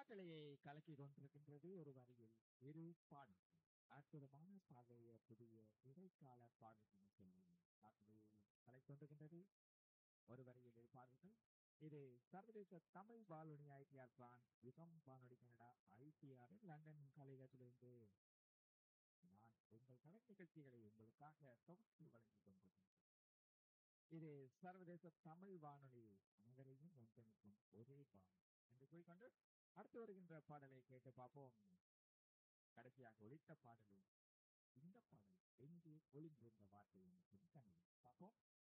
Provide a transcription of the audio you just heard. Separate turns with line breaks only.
காற்றலையை கலக்கி கொண்டிருக்கின்றது ஒரு வரியில் இரு பாடல்கள் அற்புதமான பாடலைய புதிய இடைக்கால பாடல்கள் சொல்லி காற்றலையை கலை கொண்டிருக்கின்றது ஒரு வரியில் இரு பாடல்கள் இது சர்வதேச தமிழ் வானொலி ஐடிஆர் பிரான்ஸ் யுகம் வானொலி கனடா ஐடிஆர் லண்டன் கலையகத்திலிருந்து நான் உங்கள் கலை நிகழ்ச்சிகளை உங்களுக்காக தொகுத்து வழங்கிக் கொண்டிருக்கின்றேன் இது சர்வதேச தமிழ் வானொலி அனைவரையும் ஒன்றிணைக்கும் ஒரே பாடல் என்று கூறிக்கொண்டு அடுத்து வருகின்ற பாடலை கேட்டு பார்ப்போம் கடைசியாக ஒழித்த பாடலில் இந்த பாடல் எங்கே ஒளிந்திருந்த வார்த்தை என்று சொல்லி கண்டு பார்ப்போம்